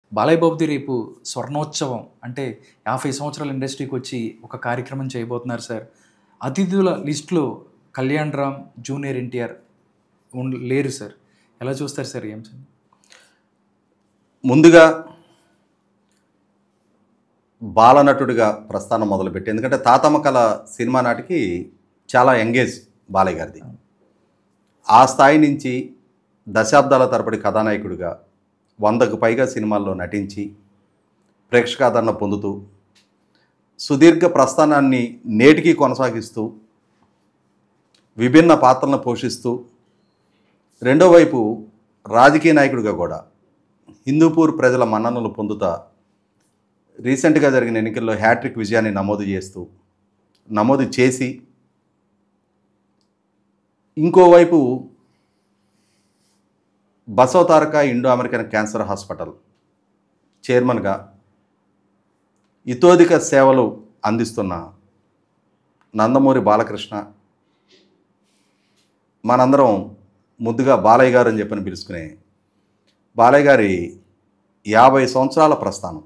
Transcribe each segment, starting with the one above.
బాలయ్య బాబుది రేపు స్వర్ణోత్సవం అంటే యాభై సంవత్సరాల ఇండస్ట్రీకి వచ్చి ఒక కార్యక్రమం చేయబోతున్నారు సార్ అతిథుల లిస్టులో కళ్యాణ్ రామ్ జూనియర్ ఎన్టీఆర్ ఉండ- లేరు సార్ ఎలా చూస్తారు సార్ ఏం సార్ ముందుగా బాలనటుడిగా ప్రస్థానం మొదలుపెట్టి ఎందుకంటే తాతమ్మ కళ సినిమా నాటికి చాలా ఎంగేజ్ బాలయ్య గారిది ఆ స్థాయి నుంచి దశాబ్దాల తరబడి కథానాయకుడిగా వందకు పైగా సినిమాల్లో నటించి ప్రేక్షకాదరణ పొందుతూ సుదీర్ఘ ప్రస్థానాన్ని నేటికి కొనసాగిస్తూ విభిన్న పాత్రలను పోషిస్తూ రెండో వైపు రాజకీయ నాయకుడిగా కూడా హిందూపూర్ ప్రజల మన్ననలు పొందుతా రీసెంట్గా జరిగిన ఎన్నికల్లో హ్యాట్రిక్ విజయాన్ని నమోదు చేస్తూ నమోదు చేసి ఇంకోవైపు Basavataraka Indo American cancer hospital చైర్మన్గా ఇతోధిక సేవలు అందిస్తున్న నందమూరి బాలకృష్ణ మనందరం ముద్దుగా బాలయ్య గారు అని చెప్పని పిలుచుకునే బాలయ్య గారి యాభై సంవత్సరాల ప్రస్థానం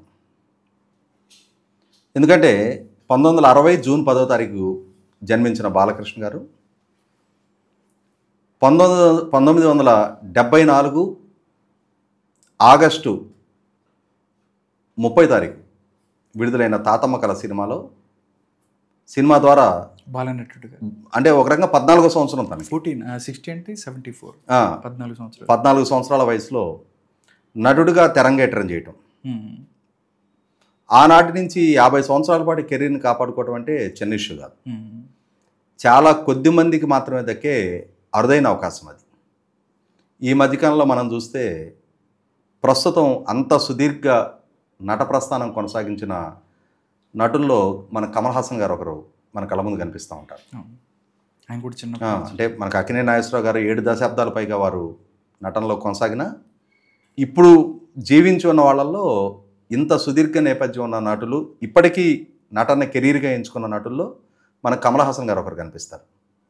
ఎందుకంటే పంతొమ్మిది వందల అరవై జూన్ పదో తారీఖు జన్మించిన బాలకృష్ణ గారు పంతొమ్మిది పంతొమ్మిది వందల డెబ్భై నాలుగు ఆగస్టు ముప్పై తారీఖు విడుదలైన తాతమ్మ కళ సినిమాలో సినిమా ద్వారా బాలనటుడిగా అంటే ఒక రకంగా పద్నాలుగో సంవత్సరం తనకి ఫోర్టీన్ సిక్స్టీ అంటే సెవెంటీ ఫోర్ ఆ, పద్నాలుగు సంవత్సరాలు పద్నాలుగు సంవత్సరాల వయసులో నటుడిగా తెరంగేట్రం చేయటం ఉమ్. ఆనాటి నుంచి యాభై సంవత్సరాల పాటు కెరీర్ని కాపాడుకోవడం అంటే చిన్న ఇష్యూ కాదు ఉమ్. చాలా కొద్ది మందికి మాత్రమే దక్కే అరుదైన అవకాశం అది ఈ మధ్యకాలంలో మనం చూస్తే ప్రస్తుతం అంత సుదీర్ఘ నట ప్రస్థానం కొనసాగించిన నటుల్లో మన కమల్ హాసన్ గారు ఒకరు మన కళ్ళ ముందు కనిపిస్తూ ఉంటారు అవును. ఆయన కూడా చిన్న ఆ, అంటే మనకు అక్కినే నాగేశ్వరరావు గారు ఏడు దశాబ్దాల పైగా వారు నటనలో కొనసాగిన ఇప్పుడు జీవించి ఉన్న వాళ్ళల్లో ఇంత సుదీర్ఘ నేపథ్యం ఉన్న నటులు ఇప్పటికీ నటన కెరీర్గా ఎంచుకున్న నటుల్లో మన కమల్ హాసన్ గారు ఒకరు కనిపిస్తారు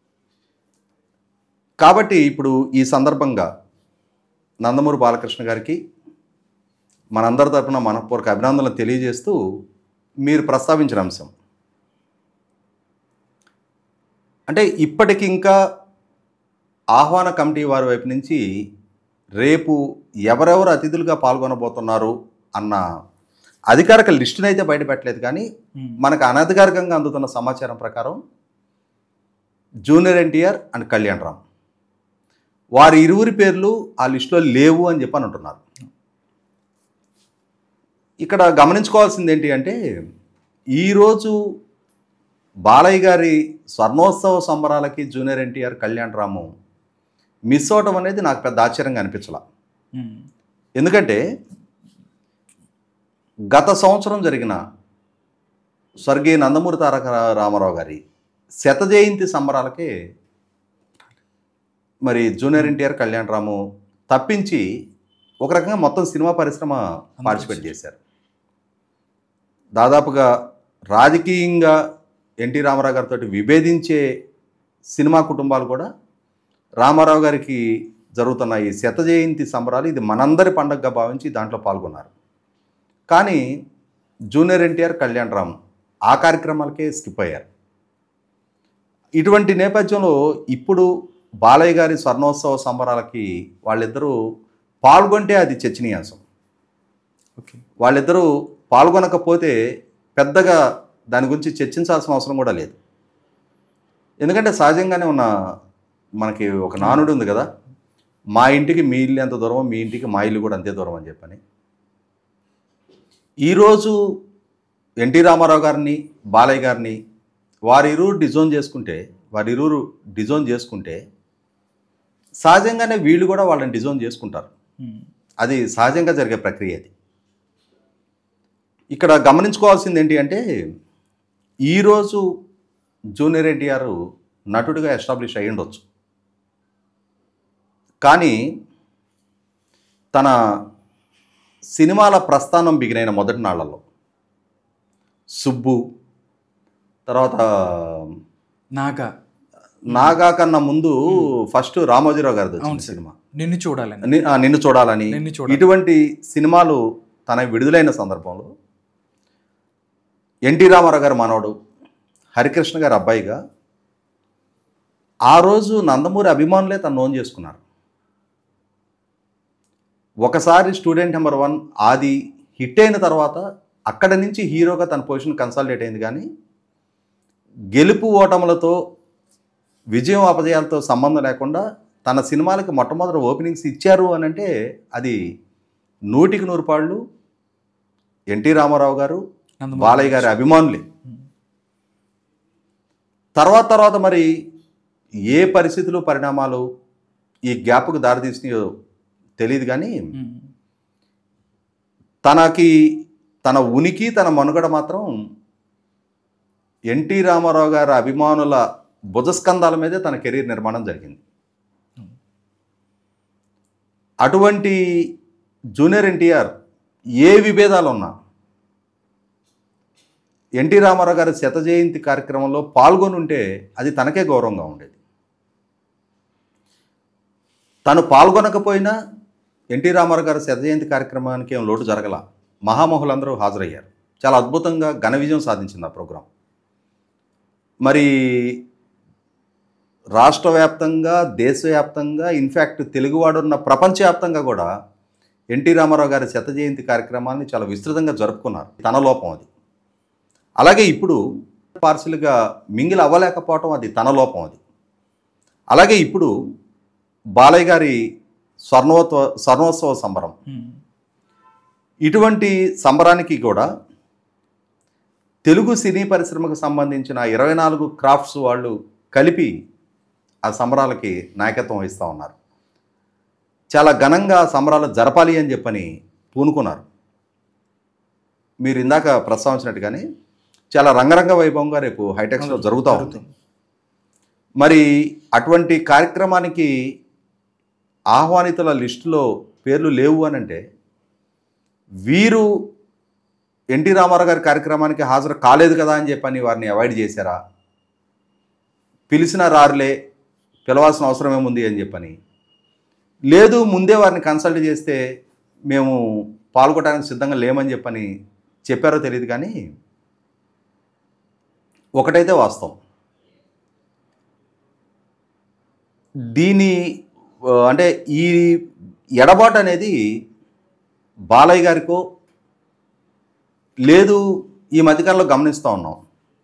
కాబట్టి ఇప్పుడు ఈ సందర్భంగా నందమూరి బాలకృష్ణ గారికి మనందరి తరపున మనపూర్వక అభినందనలు తెలియజేస్తూ మీరు ప్రస్తావించిన అంశం అంటే ఇప్పటికి ఇంకా ఆహ్వాన కమిటీ వారి వైపు నుంచి రేపు ఎవరెవరు అతిథులుగా పాల్గొనబోతున్నారు అన్న అధికారిక లిస్టును అయితే బయటపెట్టలేదు కానీ ఉమ్. మనకు అనధికారికంగా అందుతున్న సమాచారం ప్రకారం జూనియర్ ఎన్టీఆర్ అండ్ కళ్యాణ్ రామ్ వారి ఇరువురి పేర్లు ఆ లిస్టులో లేవు అని చెప్పని అంటున్నారు ఇక్కడ గమనించుకోవాల్సింది ఏంటి అంటే ఈరోజు బాలయ్య గారి స్వర్ణోత్సవ సంబరాలకి జూనియర్ ఎన్టీఆర్ కళ్యాణ్ రాము మిస్ అవటం అనేది నాకు పెద్ద ఆశ్చర్యంగా అనిపించలా ఉమ్. ఎందుకంటే గత సంవత్సరం జరిగిన స్వర్గీయ నందమూరి తారక రామారావు గారి శత జయంతి సంబరాలకే మరి జూనియర్ ఎన్టీఆర్ కళ్యాణ్ రాము తప్పించి ఒక రకంగా మొత్తం సినిమా పరిశ్రమ పార్టిసిపేట్ చేశారు దాదాపుగా రాజకీయంగా ఎన్టీ రామారావు గారితో విభేదించే సినిమా కుటుంబాలు కూడా రామారావు గారికి జరుగుతున్న ఈ శత జయంతి సంబరాలు ఇది మనందరి పండగగా భావించి దాంట్లో పాల్గొన్నారు కానీ జూనియర్ ఎన్టీఆర్ కళ్యాణ్ రామ్ ఆ కార్యక్రమాలకే స్కిప్ అయ్యారు ఇటువంటి నేపథ్యంలో ఇప్పుడు బాలయ్య గారి స్వర్ణోత్సవ సంబరాలకి వాళ్ళిద్దరూ పాల్గొంటే అది చర్చనీయాంశం ఓకే వాళ్ళిద్దరూ పాల్గొనకపోతే పెద్దగా దాని గురించి చర్చించాల్సిన అవసరం కూడా లేదు ఎందుకంటే సహజంగానే ఉన్న మనకి ఒక నానుడు ఉంది కదా మా ఇంటికి మీ ఇల్లు ఎంత దూరం మీ ఇంటికి మా ఇల్లు కూడా అంతే దూరం అని చెప్పని ఈరోజు ఎన్టీ రామారావు గారిని బాలయ్య గారిని వారిరువురు డిజోన్ చేసుకుంటే వారిరువురు డిజోన్ చేసుకుంటే సహజంగానే వీళ్ళు కూడా వాళ్ళని డిజోన్ చేసుకుంటారు ఉమ్. అది సహజంగా జరిగే ప్రక్రియ అది ఇక్కడ గమనించుకోవాల్సింది ఏంటి అంటే ఈరోజు జూనియర్ ఎన్టీఆర్ నటుడిగా ఎస్టాబ్లిష్ అయ్యి ఉండొచ్చు కానీ తన సినిమాల ప్రస్థానం బిగినైన మొదటి నాళ్లలో సుబ్బు తర్వాత నాగా నాగా కన్నా ముందు ఫస్ట్ రామోజీరావు గారిది అవును వచ్చిన సార్. సినిమా నిన్ను చూడాలని ని- ఆ, నిన్ను చూడాలని నిన్ను చూడాలి. ఇటువంటి సినిమాలు తన విడుదలైన సందర్భంలో ఎన్టీ రామారావు గారి మనవడు హరికృష్ణ గారి అబ్బాయిగా ఆ రోజు నందమూరి అభిమానులే తను నోన్ చేసుకున్నారు ఒకసారి student number one Aadi hit అయిన తర్వాత అక్కడ నుంచి హీరోగా తన పొజిషన్ కన్సాలిడేట్ అయింది కానీ గెలుపు ఓటములతో విజయం అపజయాలతో సంబంధం లేకుండా తన సినిమాలకి మొట్టమొదటి ఓపెనింగ్స్ ఇచ్చారు అని అంటే అది నూటికి నూరు పాళ్ళు ఎన్టీ రామారావు గారు నందమూరి బాలయ్య గారి అభిమానులే తర్వాత తర్వాత మరి ఏ పరిస్థితులు పరిణామాలు ఈ గ్యాప్కు దారితీసినాయో తెలియదు కానీ ఉమ్. తనకి తన ఉనికి తన మనుగడ మాత్రం ఎన్టీ రామారావు గారి అభిమానుల భుజస్కంధాల మీదే తన కెరీర్ నిర్మాణం జరిగింది అటువంటి జూనియర్ ఎన్టీఆర్ ఏ విభేదాలు ఉన్నా ఎన్టీ రామారావు గారి శత జయంతి కార్యక్రమంలో పాల్గొని ఉంటే అది తనకే గౌరవంగా ఉండేది తను పాల్గొనకపోయినా ఎన్టీ రామారావు గారి శత జయంతి కార్యక్రమానికి ఏం లోటు జరగల మహామహులందరూ హాజరయ్యారు చాలా అద్భుతంగా ఘన విజయం సాధించింది ఆ ప్రోగ్రాం మరి రాష్ట్ర వ్యాప్తంగా దేశవ్యాప్తంగా ఇన్ఫ్యాక్ట్ తెలుగువాడున్న ప్రపంచవ్యాప్తంగా కూడా ఎన్టీ రామారావు గారి శత జయంతి కార్యక్రమాన్ని చాలా విస్తృతంగా జరుపుకున్నారు తన లోపం అది అలాగే ఇప్పుడు పార్సిల్గా మింగిల్ అవ్వలేకపోవటం అది తన లోపం అది అలాగే ఇప్పుడు బాలయ్య గారి స్వర్ణోత్వ స్వర్ణోత్సవ సంబరం ఉమ్. ఇటువంటి సంబరానికి కూడా తెలుగు సినీ పరిశ్రమకు సంబంధించిన ఇరవై నాలుగు క్రాఫ్ట్స్ వాళ్ళు కలిపి ఆ సంబరాలకి నాయకత్వం వహిస్తూ ఉన్నారు చాలా ఘనంగా ఆ సంబరాలు జరపాలి అని చెప్పని పూనుకున్నారు మీరు ఇందాక ప్రస్తావించినట్టుగానే చాలా రంగరంగ వైభవంగా రేపు హైటెక్స్లో జరుగుతూ ఉంది మరి అటువంటి కార్యక్రమానికి ఆహ్వానితుల లిస్టులో పేర్లు లేవు అని అంటే వీరు ఎన్టీ రామారావు గారి కార్యక్రమానికి హాజరు కాలేదు కదా అని చెప్పని వారిని అవాయిడ్ చేశారా పిలిచిన రారులే పిలవాల్సిన అవసరం ఏముంది అని చెప్పని లేదు ముందే వారిని కన్సల్ట్ చేస్తే మేము పాల్గొనడానికి సిద్ధంగా లేమని చెప్పని చెప్పారో తెలియదు కానీ ఒకటైతే వాస్తవం దీని ఆ, అంటే ఈ ఎడబాటు అనేది బాలయ్య గారికో లేదు ఈ మధ్యకాలంలో గమనిస్తూ ఉన్నాం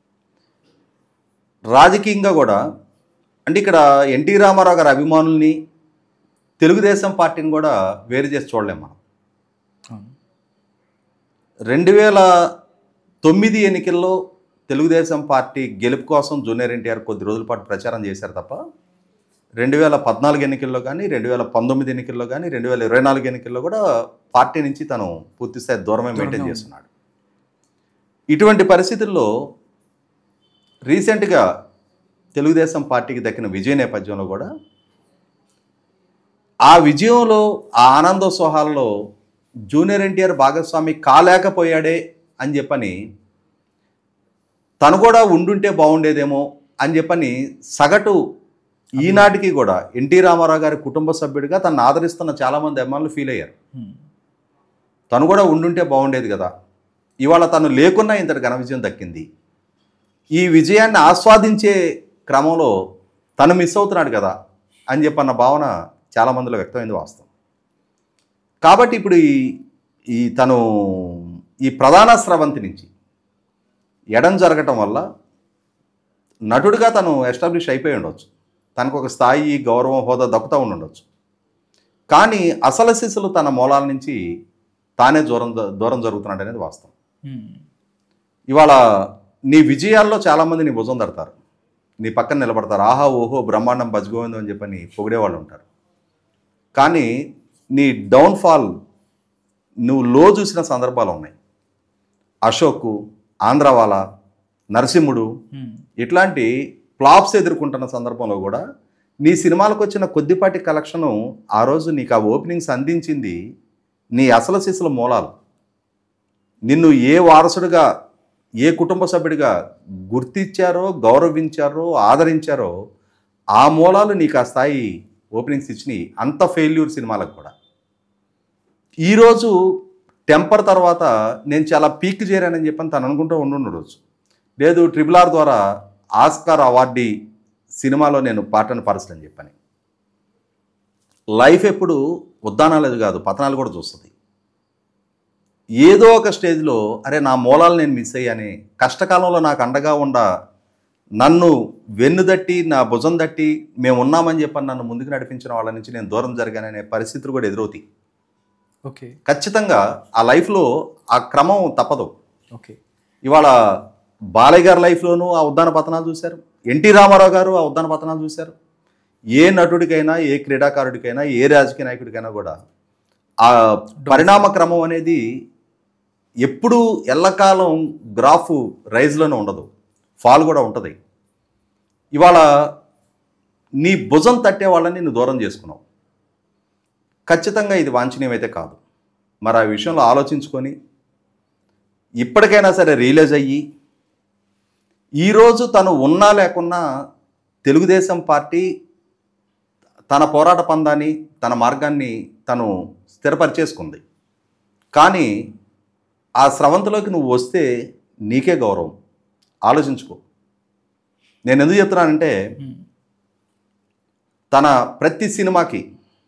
రాజకీయంగా కూడా అంటే ఇక్కడ ఎన్టీ రామారావు గారి అభిమానుల్ని తెలుగుదేశం పార్టీని కూడా వేరు చేసి చూడలేం మనం అవును. రెండు వేల తొమ్మిది ఎన్నికల్లో తెలుగుదేశం పార్టీ గెలుపు కోసం జూనియర్ ఎన్టీఆర్ కొద్ది రోజుల పాటు ప్రచారం చేశారు తప్ప రెండు వేల పద్నాలుగు ఎన్నికల్లో కానీ రెండు వేల పంతొమ్మిది ఎన్నికల్లో కానీ రెండు వేల ఇరవై నాలుగు ఎన్నికల్లో కూడా పార్టీ నుంచి తను పూర్తిస్థాయి దూరమే మెయింటైన్ దూరంగా చేస్తున్నాడు ఇటువంటి పరిస్థితుల్లో రీసెంట్గా తెలుగుదేశం పార్టీకి దక్కిన విజయ నేపథ్యంలో కూడా ఆ విజయంలో ఆ ఆనందోత్సవాలలో జూనియర్ ఎన్టీఆర్ భాగస్వామి కాలేకపోయాడే అని చెప్పని తను కూడా ఉండుంటే బాగుండేదేమో అని చెప్పని సగటు ఈనాటికి కూడా ఎన్టీ రామారావు గారి కుటుంబ సభ్యుడిగా తను ఆదరిస్తున్న చాలామంది అమ్మాయిలు ఫీల్ అయ్యారు ఉమ్. తను కూడా ఉండుంటే బాగుండేది కదా ఇవాళ తను లేకున్నా ఇంతటి ఘన విజయం దక్కింది ఈ విజయాన్ని ఆస్వాదించే క్రమంలో తను మిస్ అవుతున్నాడు కదా అని చెప్పన్న భావన చాలా మందిలో వ్యక్తమైంది వాస్తవం కాబట్టి ఇప్పుడు ఈ ఈ తను ఈ ప్రధాన స్రవంతి నుంచి ఎడం జరగటం వల్ల నటుడిగా తను ఎస్టాబ్లిష్ అయిపోయి ఉండొచ్చు తనకు ఒక స్థాయి గౌరవం హోదా దక్కుతూ ఉండి ఉండొచ్చు కానీ అసలు శిశులు తన మూలాల నుంచి తానే దూరం దూరం జరుగుతున్నాడు అనేది వాస్తవం ఉమ్. ఇవాళ నీ విజయాల్లో చాలామంది నీ భుజం తడతారు నీ పక్కన నిలబడతారు ఆహా ఓహో బ్రహ్మాండం బజ్గోవిందం అని చెప్పని పొగిడేవాళ్ళు ఉంటారు కానీ నీ డౌన్ఫాల్ నువ్వు లో చూసిన సందర్భాలు ఉన్నాయి అశోక్ ఆంధ్రవాల నరసింహుడు ఉమ్. ఇట్లాంటి ఫ్లాప్స్ ఎదుర్కొంటున్న సందర్భంలో కూడా నీ సినిమాలకు వచ్చిన కొద్దిపాటి కలెక్షను ఆ రోజు నీకు ఆ ఓపెనింగ్స్ అందించింది నీ అసలు శిశుల మూలాలు నిన్ను ఏ వారసుడిగా ఏ కుటుంబ సభ్యుడిగా గుర్తించారో గౌరవించారో ఆదరించారో ఆ మూలాలు నీకు ఆ స్థాయి ఓపెనింగ్స్ ఇచ్చినాయి అంత ఫెయిల్యూర్ సినిమాలకు కూడా ఈరోజు టెంపర్ తర్వాత నేను చాలా పీక్ చేరానని చెప్పని తను అనుకుంటూ ఉండుండొచ్చు లేదు ట్రిపుల్ ఆర్ ద్వారా ఆస్కార్ అవార్డీ సినిమాలో నేను పాటను పరచలని చెప్పని లైఫ్ ఎప్పుడు ఉద్దానాలేదు కాదు పతనాలు కూడా చూస్తుంది ఏదో ఒక స్టేజ్లో అరే నా మూలాలు నేను మిస్ అయ్యానే కష్టకాలంలో నాకు అండగా ఉండ నన్ను వెన్ను దట్టి నా భుజం దట్టి మేము ఉన్నామని చెప్పని నన్ను ముందుకు నడిపించిన వాళ్ళ నుంచి నేను దూరం జరిగాననే పరిస్థితులు కూడా ఎదురవుతాయి ఓకే ఖచ్చితంగా ఆ లైఫ్లో ఆ క్రమం తప్పదు ఓకే ఇవాళ బాలయ్య గారి లైఫ్లోనూ ఆ ఉద్దాన పతనాలు చూశారు ఎన్టీ రామారావు గారు ఆ ఉద్దాన పతనాలు చూశారు ఏ నటుడికైనా ఏ క్రీడాకారుడికైనా ఏ రాజకీయ నాయకుడికైనా కూడా ఆ పరిణామ క్రమం అనేది ఎప్పుడూ ఎల్లకాలం గ్రాఫ్ రైజ్లోనే ఉండదు ఫాల్ కూడా ఉంటుంది ఇవాళ నీ భుజం తట్టే వాళ్ళని నువ్వు దూరం చేసుకున్నావు ఖచ్చితంగా ఇది వాంఛనీయమైతే కాదు మరి ఆ విషయంలో ఆలోచించుకొని ఇప్పటికైనా సరే రియలైజ్ అయ్యి ఈరోజు తను ఉన్నా లేకున్నా తెలుగుదేశం పార్టీ తన పోరాట పందాన్ని తన మార్గాన్ని తను స్థిరపరిచేసుకుంది కానీ ఆ స్రవంతిలోకి నువ్వు వస్తే నీకే గౌరవం ఆలోచించుకో నేను ఎందుకు చెప్తున్నానంటే ఉమ్. తన ప్రతి సినిమాకి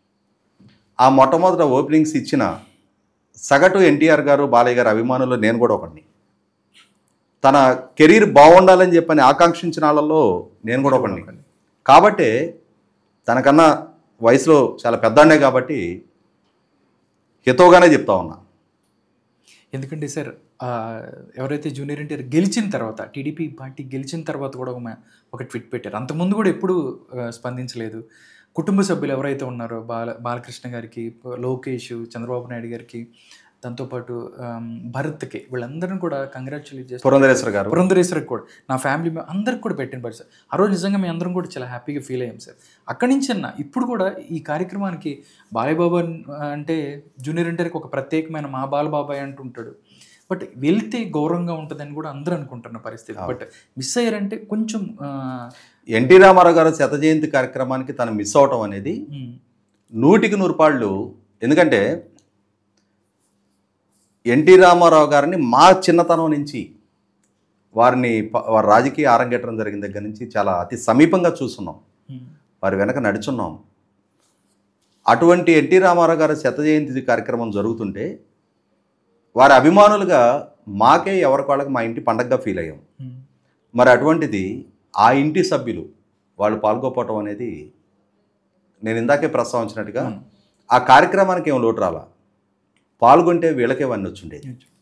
ఆ మొట్టమొదట ఓపెనింగ్స్ ఇచ్చిన సగటు ఎన్టీఆర్ గారు బాలయ్య గారు అభిమానులు నేను కూడా ఒకడిని తన కెరీర్ బాగుండాలని చెప్పని ఆకాంక్షించిన వాళ్ళలో నేను కూడా ఒకడిని కాబట్టే తనకన్నా వయసులో చాలా పెద్దనే కాబట్టి హితవుగానే చెప్తా ఉన్నా ఎందుకంటే సార్ ఆ, ఎవరైతే జూనియర్ ఎన్టీఆర్ గెలిచిన తర్వాత టీడీపీ పార్టీ గెలిచిన తర్వాత కూడా ఒక మ- ఒక ట్వీట్ పెట్టారు అంతకుముందు కూడా ఎప్పుడు స్పందించలేదు కుటుంబ సభ్యులు ఎవరైతే ఉన్నారో బాల బాలకృష్ణ గారికి లోకేష్ చంద్రబాబు నాయుడు గారికి దాంతోపాటు ఆమ్, భరత్కి వీళ్ళందరిని కూడా కంగ్రాచులేట్ చేస్తారు పురంధరేశ్వర గారు పురంధరేశ్వరికి కూడా నా ఫ్యామిలీ మెం- అందరికి కూడా పెట్టిన పరిస్థితి ఆ రోజు నిజంగా మేము అందరం కూడా చాలా హ్యాపీగా ఫీల్ అయ్యాం సార్ అక్కడి నుంచి అన్న ఇప్పుడు కూడా ఈ కార్యక్రమానికి బాలయ్యబాబు అన్- అంటే జూనియర్ ఎన్టీఆర్కి ఒక ప్రత్యేకమైన మా బాలబాబాయ్ అంటుంటాడు బట్ వెళ్తే గౌరవంగా ఉంటుందని కూడా అందరూ అనుకుంటున్న పరిస్థితి బట్ మిస్ అయ్యారంటే కొంచెం ఆ, ఎన్టీ రామారావు గారు శత జయంతి కార్యక్రమానికి తను మిస్ అవటం అనేది ఉమ్, నూటికి నూరు పాళ్ళు ఎందుకంటే ఎన్టీ రామారావు గారిని మా చిన్నతనం నుంచి వారిని ప- వారి రాజకీయ ఆరంగేట్రం జరిగిన దగ్గర నుంచి చాలా అతి సమీపంగా చూస్తున్నాం ఉమ్, వారి వెనక నడుచున్నాం అటువంటి ఎన్టీ రామారావు గారి శత జయంతి కార్యక్రమం జరుగుతుంటే వారి అభిమానులుగా మాకే ఎవరికి వాళ్ళకి మా ఇంటి పండగగా ఫీల్ అయ్యాం ఉమ్. మరి అటువంటిది ఆ ఇంటి సభ్యులు వాళ్ళు పాల్గొపోవటం అనేది నేను ఇందాకే ప్రస్తావించినట్టుగా అవును. ఆ కార్యక్రమానికి ఏం లోటు రాలా పాల్గొంటే వీళ్ళకే వన్నీ వచ్చుండేది